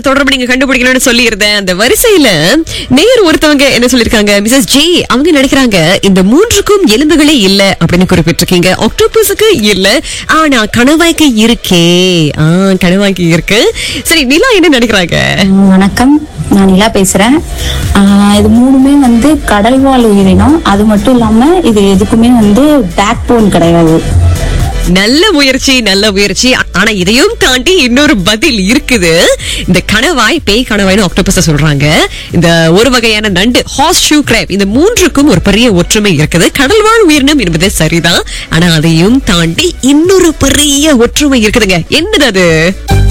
தொடர்பு நீங்க கண்டுபிடிக்கணும்னு சொல்லியிருந்தேன் அந்த வரிசையில நேர் ஒருத்தவங்க என்ன சொல்லிருக்காங்க மிஸ்ஸஸ் ஜே அவங்க நினைக்கிறாங்க இந்த மூன்றுக்கும் எலும்புகளே இல்ல அப்படின்னு குறிப்பிட்டிருக்கீங்க ஆக்டோபஸுக்கு இல்ல ஆனா கணவாய்க்கு இருக்கே ஆ கணவாய்க்கு இருக்கு சரி நிலா என்ன நினைக்கிறாங்க ஆஹ் வணக்கம் நான் நிலா பேசுறேன் ஆஹ் இது மூணுமே வந்து கடல்வாழ் உயிரினம் அது மட்டும் இல்லாம இது எதுக்குமே வந்து பேக் போன் கிடையாது நல்ல முயற்சி நல்ல முயற்சி ஆனா இதையும் தாண்டி இன்னொரு பதில் இருக்குது இந்த கணவாய் பேய் கணவாய்னு ஆக்டோபஸ சொல்றாங்க இந்த ஒரு வகையான நண்டு ஹார்ஸ் ஷூ கிரேப் இந்த மூன்றுக்கும் ஒரு பெரிய ஒற்றுமை இருக்குது கடல்வாழ் உயிரினம் என்பது சரிதான் ஆனா அதையும் தாண்டி இன்னொரு பெரிய ஒற்றுமை இருக்குதுங்க என்னது அது